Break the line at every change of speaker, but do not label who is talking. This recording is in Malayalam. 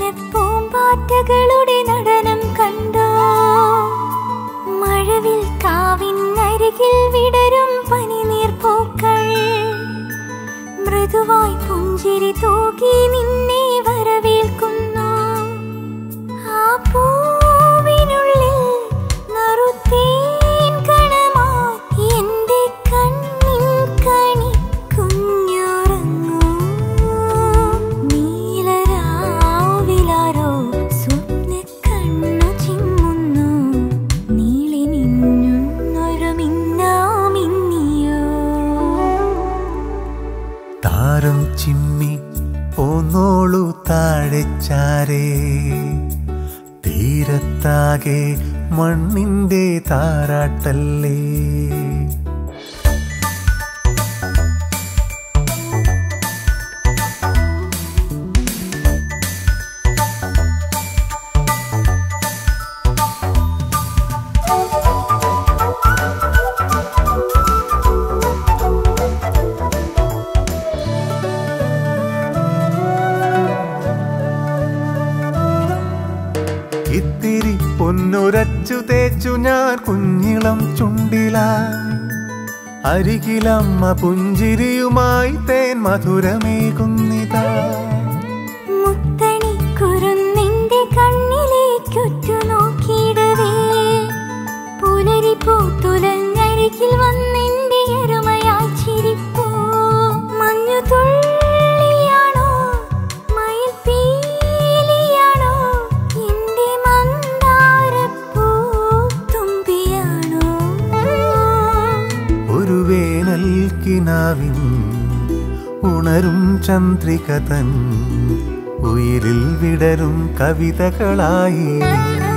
മഞ്ഞപ്പൂമ്പാറ്റകളുടെ നടനം കണ്ടോ മഴവിൽ കാവിനരികിൽ വിടരും പനിനീർപ്പൂക്കൾ മൃദുവായി പുഞ്ചിരി തൂകി നിന്നെ വരവേൽക്കുന്നു ആ പൂവിനുള്ളിൽ നറുത്തേൻ കണമായി എന്റെ കണ്ണിൻ കണി കുഞ്ഞുറങ്ങൂ നീലരാവിലാരോ സ്വപ്ന കണ്ണു ചിമ്മുന്നു നീളി നിന്നൊരു മിന്നാമിന്നിയോ
താരം ചിമ്മി പോന്നോളു താഴെ ചാരേ തീരത്താകെ മണ്ണിന്റെ താരാട്ടല്ലേ ഇത്തിരി പൊന്നുരച്ചു തേച്ചു ഞാൻ കുഞ്ഞിളം ചുണ്ടിലായി അരികിലമ്മ പുഞ്ചിരിയുമായി തേൻ മധുരമേകുന്നിതാ
മുത്തണി കുറുന്നിന്റെ കണ്ണിലേക്കൊറ്റു നോക്കിയിടവേ പുലരി പൂത്തുലഞ്ഞരികിൽ വന്നെന്റെ എരുമയായി ചിരിപ്പൂ മഞ്ഞു തുള്ളിയാണോ മയിൽ പീലിയാണോ എന്റെ മന്ദാരപ്പൂ തുമ്പിയാണോ
ഒരു വേനൽ കിനാവിൻ ഉണരും ചന്ദ്രിക തൻ ഉയിരിൽ വിടരും കവിതകളായി